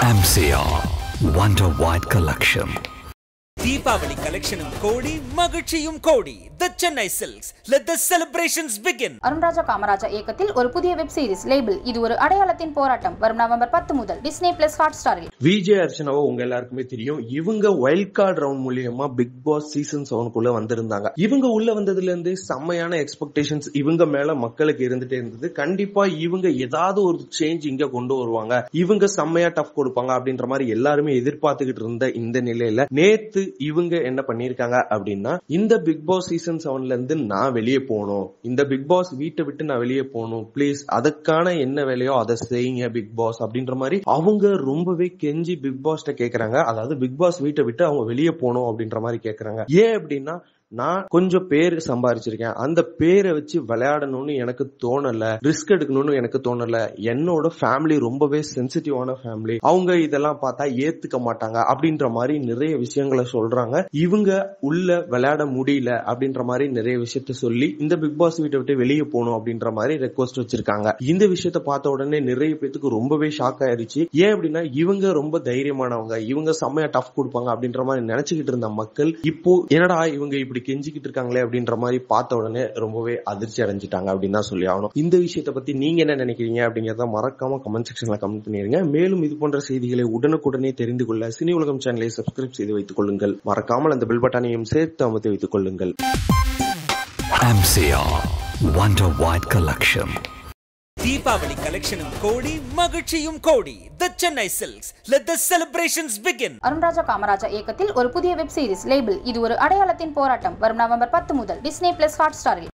MCR Wonder White Collection. Deepavali கலெக்ஷனும் crore மகிழ்ச்சியும் crore the Chennai silks let the celebrations begin Arunraja Kamaraja இயக்கத்தில் ஒரு புதிய வெப் சீரிஸ் லேபிள் இது ஒரு அடையாளத்தின் போராட்டம் வரும் நவம்பர் பத்து முதல் டிஸ்னி பிளஸ் ஹாட் ஸ்டாரில் விஜய் அர்ச்சனாவை உங்க எல்லாருக்குமே தெரியும் இவங்க வைல்ட் கார்டு ரவுண்ட் மூலியமா பிக் பாஸ் சீசன் செவனுக்குள்ள வந்திருந்தாங்க இவங்க உள்ள வந்ததுல இருந்து செம்மையான எக்ஸ்பெக்டேஷன்ஸ் இவங்க மேல மக்களுக்கு இருந்துட்டே இருந்தது கண்டிப்பா இவங்க ஏதாவது ஒரு சேஞ்ச் இங்க கொண்டு வருவாங்க இவங்க செம்மையா டஃப் கொடுப்பாங்க அப்படின்ற மாதிரி எல்லாருமே எதிர்பார்த்துக்கிட்டு இருந்த இந்த நிலையில நேத்து இவங்க என்ன பண்ணிருக்காங்க அப்படின்னா இந்த பிக் பாஸ் சீசன் செவன்ல இருந்து நான் வெளியே போகணும் இந்த பிக் பாஸ் வீட்டை விட்டு நான் வெளியே போகணும் ப்ளீஸ் அதுக்கான என்ன வேலையோ அதை செய்யுங்க பிக் பாஸ் அப்படின்ற மாதிரி அவங்க ரொம்பவே கெஞ்சி பிக் பாஸ்ட கேக்குறாங்க அதாவது பிக் பாஸ் வீட்டை விட்டு அவங்க வெளியே போகணும் அப்படின்ற மாதிரி கேக்குறாங்க ஏன் அப்படின்னா நான் கொஞ்சம் பேர் சம்பாரிச்சிருக்கேன் அந்த பேரை வச்சு விளையாடணும்னு எனக்கு தோணல ரிஸ்க் எடுக்கணும்னு எனக்கு தோணல என்னோட ஃபேமிலி ரொம்பவே சென்சிட்டிவான ஃபேமிலி அவங்க இதெல்லாம் பார்த்தா ஏத்துக்க மாட்டாங்க அப்படின்ற மாதிரி நிறைய விஷயங்களை சொல்றாங்க இவங்க உள்ள விளையாட முடியல அப்படின்ற மாதிரி நிறைய விஷயத்த சொல்லி இந்த பிக் பாஸ் வீட்டை விட்டு வெளியே போகணும் அப்படின்ற மாதிரி ரெக்வஸ்ட் வச்சிருக்காங்க இந்த விஷயத்த பார்த்த உடனே நிறைய பேத்துக்கு ரொம்பவே ஷாக் ஆயிருச்சு ஏன் அப்படின்னா இவங்க ரொம்ப தைரியமானவங்க இவங்க செம்மையா டஃப் கொடுப்பாங்க அப்படின்ற மாதிரி நினைச்சுக்கிட்டு இருந்த மக்கள் இப்போ என்னடா இவங்க இப்படி கெஞ்சிக்கிட்டு இருக்காங்களே அப்படின்ற மாதிரி பார்த்த உடனே ரொம்பவே அதிர்ச்சி அடைஞ்சிட்டாங்க அப்படின்னு தான் சொல்லி ஆகணும் இந்த விஷயத்தை பத்தி நீங்க என்ன நினைக்கிறீங்க அப்படிங்கறத மறக்காம கமெண்ட் செக்ஷன்ல கமெண்ட் பண்ணிருங்க மேலும் இது போன்ற செய்திகளை உடனுக்குடனே தெரிந்து கொள்ள சினி உலகம் சேனலை சப்ஸ்கிரைப் செய்து வைத்துக் கொள்ளுங்கள் மறக்காமல் அந்த பெல் பட்டனையும் சேர்த்து அமர்த்தி வைத்துக் கொள்ளுங்கள் MCR Wonder White Collection. Deepavali கலெக்ஷனும் crore மகிழ்ச்சியும் crore the Chennai silks let the celebrations begin Arunraja Kamaraja இயக்கத்தில் ஒரு புதிய வெப் சீரிஸ் லேபிள் இது ஒரு அடையாளத்தின் போராட்டம் வரும் நவம்பர் பத்து முதல் டிஸ்னி பிளஸ் ஹாட் ஸ்டாரில்